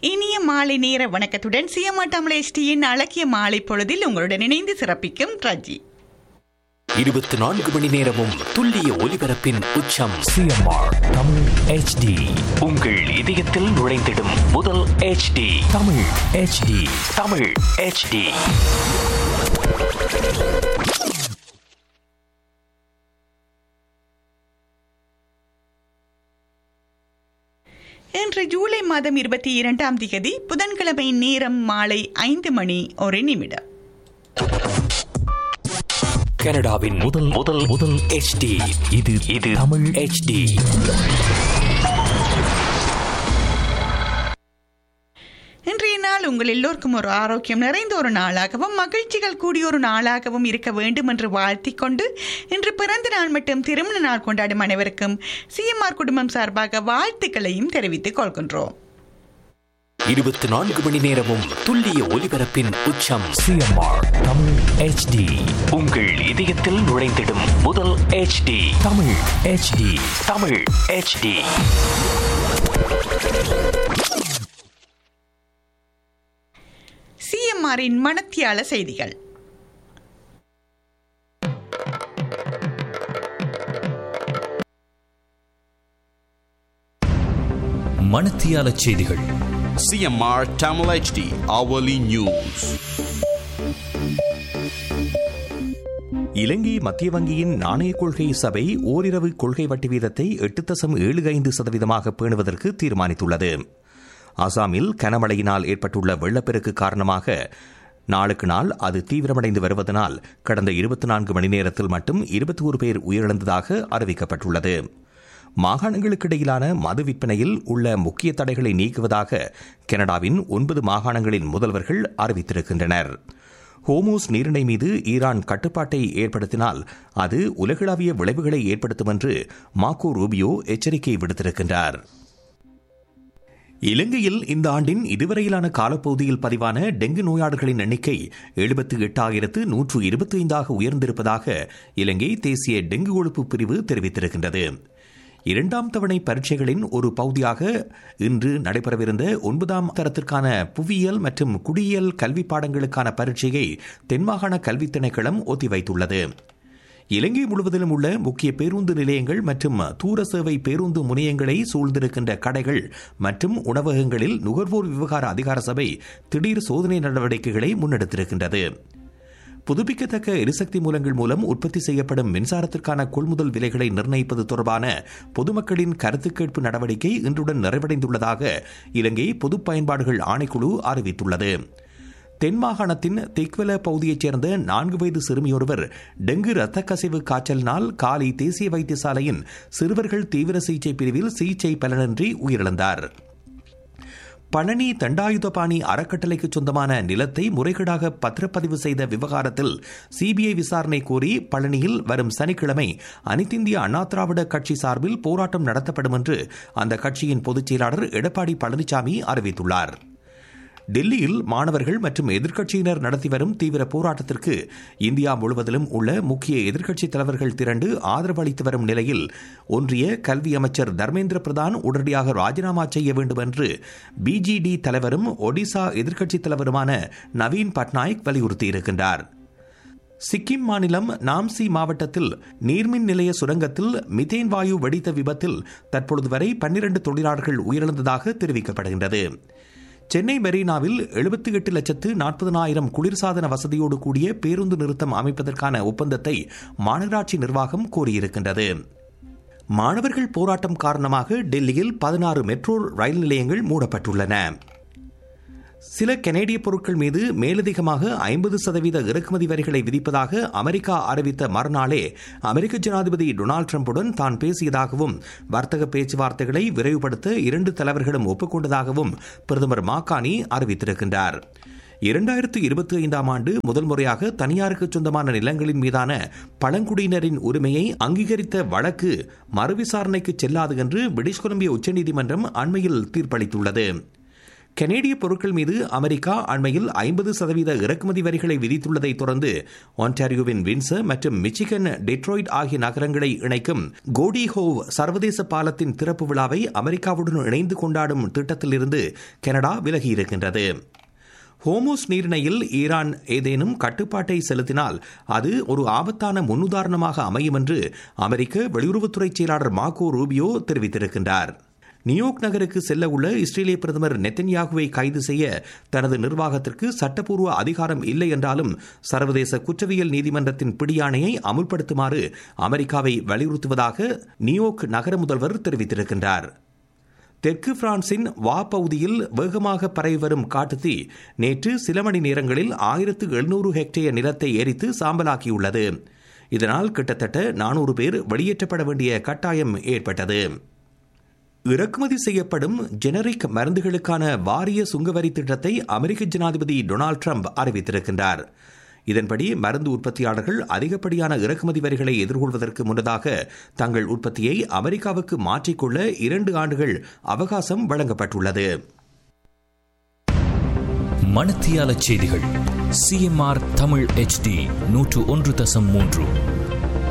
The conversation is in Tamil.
இனிய மாலை நேர வணக்கத்துடன் சிஎம்ஆ தமிழ் எஸ்டியின் அழகிய மாலை பொழுதில் உங்களுடன் இணைந்து சிறப்பிக்கும் ரஜி இருபத்தி நான்கு மணி நேரமும் துல்லிய ஒலிபரப்பின் உச்சம் சிஎம்ஆர் தமிழ் ஹெச்டி உங்கள் இதயத்தில் நுழைந்திடும் முதல் HD Tamil HD Tamil HD இன்று ஜூலை மாதம் இருபத்தி இரண்டாம் தேதி புதன்கிழமை நேரம் மாலை ஐந்து மணி ஒரு நிமிடம் கனடாவின் முதல் முதல் முதல் HD இது இது தமிழ் HD இன்றைய நாள் உங்கள் எல்லோருக்கும் ஒரு ஆரோக்கியம் நிறைந்த ஒரு நாளாகவும் மகிழ்ச்சிகள் கூடிய ஒரு நாளாகவும் இருக்க வேண்டும் என்று வாழ்த்திக் கொண்டு இன்று பிறந்த நாள் மற்றும் திருமண நாள் கொண்டாடும் அனைவருக்கும் சிஎம்ஆர் குடும்பம் சார்பாக வாழ்த்துக்களையும் தெரிவித்துக் கொள்கின்றோம் இருபத்தி நான்கு மணி நேரமும் துல்லிய ஒலிபரப்பின் உச்சம் சிஎம்ஆர் தமிழ் ஹெச்டி உங்கள் இதயத்தில் நுழைந்திடும் முதல் HD Tamil HD Tamil HD சிஎம்ஆரின் மனத்தியால செய்திகள் மணத்தியால செய்திகள் CMR Tamil HD hourly news. இலங்கை மத்திய வங்கியின் நாணய கொள்கை சபை ஓரிரவு கொள்கை வட்டி வீதத்தை எட்டு தசம் ஏழு ஐந்து சதவீதமாக பேணுவதற்கு தீர்மானித்துள்ளது அசாமில் கனமழையினால் ஏற்பட்டுள்ள வெள்ளப்பெருக்கு காரணமாக நாளுக்கு நாள் அது தீவிரமடைந்து வருவதனால் கடந்த இருபத்தி நான்கு மணி நேரத்தில் மட்டும் இருபத்தி ஒரு பேர் உயிரிழந்ததாக அறிவிக்கப்பட்டுள்ளது மாகாணங்களுக்கு இடையிலான மது விற்பனையில் உள்ள முக்கிய தடைகளை நீக்குவதாக கனடாவின் ஒன்பது மாகாணங்களின் முதல்வர்கள் அறிவித்திருக்கின்றனர் ஹோமோஸ் நீரிணை மீது ஈரான் கட்டுப்பாட்டை ஏற்படுத்தினால் அது உலகளாவிய விளைவுகளை ஏற்படுத்தும் என்று மாக்கோ ரூபியோ எச்சரிக்கை விடுத்திருக்கின்றார் இலங்கையில் இந்த ஆண்டின் இதுவரையிலான காலப்பகுதியில் பதிவான டெங்கு நோயாளர்களின் எண்ணிக்கை எழுபத்தி எட்டாயிரத்து நூற்று இருபத்தி ஐந்தாக உயர்ந்திருப்பதாக இலங்கை தேசிய டெங்கு ஒழிப்பு பிரிவு தெரிவித்திருக்கின்றது இரண்டாம் தவணை பரீட்சைகளின் ஒரு பகுதியாக இன்று நடைபெறவிருந்த ஒன்பதாம் தரத்திற்கான புவியியல் மற்றும் குடியியல் கல்வி பாடங்களுக்கான பரீட்சையை தென்மாகாண கல்வித் திணைக்களம் ஒத்திவைத்துள்ளது இலங்கை முழுவதிலும் உள்ள முக்கிய பேருந்து நிலையங்கள் மற்றும் தூர சேவை பேருந்து முனையங்களை சூழ்ந்திருக்கின்ற கடைகள் மற்றும் உணவகங்களில் நுகர்வோர் விவகார அதிகார சபை திடீர் சோதனை நடவடிக்கைகளை முன்னெடுத்திருக்கின்றது புதுப்பிக்கத்தக்க எரிசக்தி மூலங்கள் மூலம் உற்பத்தி செய்யப்படும் மின்சாரத்திற்கான கொள்முதல் விலைகளை நிர்ணயிப்பது தொடர்பான பொதுமக்களின் கருத்து கேட்பு நடவடிக்கை இன்றுடன் நிறைவடைந்துள்ளதாக இலங்கை பொது பயன்பாடுகள் ஆணைக்குழு அறிவித்துள்ளது தென் மாகாணத்தின் திக்வெல பகுதியைச் சேர்ந்த நான்கு வயது சிறுமியொருவர் டெங்கு இரத்த கசிவு காய்ச்சலினால் காலி தேசிய வைத்தியசாலையின் சிறுவர்கள் தீவிர சிகிச்சை பிரிவில் சிகிச்சை பலனின்றி உயிரிழந்தார் பழனி தண்டாயுதபாணி அறக்கட்டளைக்கு சொந்தமான நிலத்தை முறைகேடாக பத்திரப்பதிவு செய்த விவகாரத்தில் சிபிஐ விசாரணை கோரி பழனியில் வரும் சனிக்கிழமை அனைத்திந்திய அண்ணா திராவிட கட்சி சார்பில் போராட்டம் நடத்தப்படும் என்று அந்த கட்சியின் பொதுச் செயலாளர் எடப்பாடி பழனிசாமி அறிவித்துள்ளார் டெல்லியில் மாணவர்கள் மற்றும் எதிர்க்கட்சியினர் நடத்தி வரும் தீவிர போராட்டத்திற்கு இந்தியா முழுவதிலும் உள்ள முக்கிய எதிர்க்கட்சித் தலைவர்கள் திரண்டு ஆதரவு அளித்து வரும் நிலையில் ஒன்றிய கல்வி அமைச்சர் தர்மேந்திர பிரதான் உடனடியாக ராஜினாமா செய்ய வேண்டும் என்று பிஜிடி தலைவரும் ஒடிசா எதிர்க்கட்சித் தலைவருமான நவீன் பட்நாயக் வலியுறுத்தியிருக்கின்றார் சிக்கிம் மாநிலம் நாம்சி மாவட்டத்தில் நீர்மின் நிலைய சுரங்கத்தில் மிதேன் வாயு வெடித்த விபத்தில் தற்பொழுது வரை பன்னிரண்டு தொழிலாளர்கள் உயிரிழந்ததாக தெரிவிக்கப்படுகின்றது சென்னை மெரினாவில் எழுபத்தி எட்டு லட்சத்து நாற்பதனாயிரம் குளிர்சாதன வசதியோடு கூடிய பேருந்து நிறுத்தம் அமைப்பதற்கான ஒப்பந்தத்தை மாநகராட்சி நிர்வாகம் கோரியிருக்கின்றது மாணவர்கள் போராட்டம் காரணமாக டெல்லியில் பதினாறு மெட்ரோ ரயில் நிலையங்கள் மூடப்பட்டுள்ளன சில கனேடிய பொருட்கள் மீது மேலதிகமாக ஐம்பது சதவீத இறக்குமதி வரிகளை விதிப்பதாக அமெரிக்கா அறிவித்த மறுநாளே அமெரிக்க ஜனாதிபதி டொனால்டு டிரம்புடன் தான் பேசியதாகவும் வர்த்தக பேச்சுவார்த்தைகளை விரைவுபடுத்த இரண்டு தலைவர்களும் ஒப்புக்கொண்டதாகவும் பிரதமர் மாகானி அறிவித்திருக்கின்றார் இரண்டாயிரத்து இருபத்தி ஐந்தாம் ஆண்டு முதல் முறையாக தனியாருக்கு சொந்தமான நிலங்களின் மீதான பழங்குடியினரின் உரிமையை அங்கீகரித்த வழக்கு மறுவிசாரணைக்கு செல்லாது என்று பிரிட்டிஷ் கொலம்பியா உச்சநீதிமன்றம் அண்மையில் தீர்ப்பளித்துள்ளது கனேடிய பொருட்கள் மீது அமெரிக்கா அண்மையில் ஐம்பது சதவீத இறக்குமதி வரிகளை விதித்துள்ளதை தொடர்ந்து ஒன்டாரியோவின் வின்சர் மற்றும் மிச்சிகன் டெட்ராய்ட் ஆகிய நகரங்களை இணைக்கும் கோடி ஹோவ் சர்வதேச பாலத்தின் திறப்பு விழாவை அமெரிக்காவுடன் இணைந்து கொண்டாடும் திட்டத்திலிருந்து கனடா விலகியிருக்கின்றது ஹோமோஸ் நீரிணையில் ஈரான் ஏதேனும் கட்டுப்பாட்டை செலுத்தினால் அது ஒரு ஆபத்தான முன்னுதாரணமாக அமையும் என்று அமெரிக்க வெளியுறவுத்துறை செயலாளர் மார்கோ ரூபியோ தெரிவித்திருக்கின்றார் நியூயார்க் நகருக்கு செல்ல உள்ள இஸ்ரேலிய பிரதமர் நெத்தன்யாகுவை கைது செய்ய தனது நிர்வாகத்திற்கு சட்டப்பூர்வ அதிகாரம் இல்லை என்றாலும் சர்வதேச குற்றவியல் நீதிமன்றத்தின் பிடியாணையை அமுல்படுத்துமாறு அமெரிக்காவை வலியுறுத்துவதாக நியூயார்க் நகர முதல்வர் தெரிவித்திருக்கின்றார் தெற்கு பிரான்சின் வா பகுதியில் வேகமாக பரவி வரும் காட்டுத்தீ நேற்று சில மணி நேரங்களில் ஆயிரத்து எழுநூறு ஹெக்டேயர் நிலத்தை எரித்து சாம்பலாக்கியுள்ளது இதனால் கிட்டத்தட்ட நானூறு பேர் வெளியேற்றப்பட வேண்டிய கட்டாயம் ஏற்பட்டது இறக்குமதி செய்யப்படும் ஜெனரிக் மருந்துகளுக்கான வாரிய சுங்கவரி திட்டத்தை அமெரிக்க ஜனாதிபதி டொனால்டு ட்ரம்ப் அறிவித்திருக்கின்றார் இதன்படி மருந்து உற்பத்தியாளர்கள் அதிகப்படியான இறக்குமதி வரிகளை எதிர்கொள்வதற்கு முன்னதாக தங்கள் உற்பத்தியை அமெரிக்காவுக்கு மாற்றிக்கொள்ள இரண்டு ஆண்டுகள் அவகாசம் வழங்கப்பட்டுள்ளது மணத்தியால செய்திகள் சிஎம்ஆர் தமிழ் HD நூற்று ஒன்று தசம் மூன்று